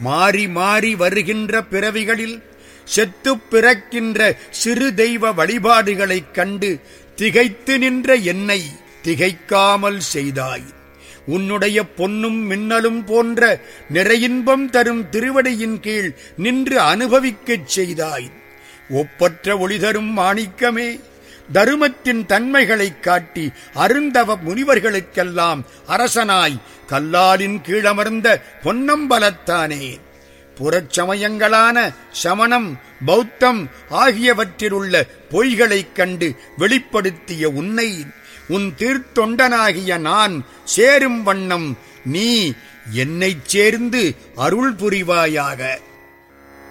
மாறி மாறி வருகின்ற பிறவிகளில் செத்துப் பிறக்கின்ற சிறு தெய்வ வழிபாடுகளைக் கண்டு திகைத்து நின்ற என்னை திகைக்காமல் செய்தாய் உன்னுடைய பொன்னும் மின்னலும் போன்ற நிறையின்பம் தரும் திருவடியின் கீழ் நின்று அனுபவிக்கச் செய்தாய் ஒப்பற்ற ஒளி தரும் மாணிக்கமே தருமத்தின் தன்மைகளைக் காட்டி அருந்தவ முனிவர்களுக்கெல்லாம் அரசனாய் கல்லாலின் கீழமர்ந்த பொன்னம்பலத்தானே புறச்சமயங்களான சமணம் பௌத்தம் ஆகியவற்றிலுள்ள பொய்களைக் கண்டு வெளிப்படுத்திய உன்னை உன் தீர்த்தொண்டனாகிய நான் சேரும் வண்ணம் நீ என்னைச் சேர்ந்து அருள் புரிவாயாக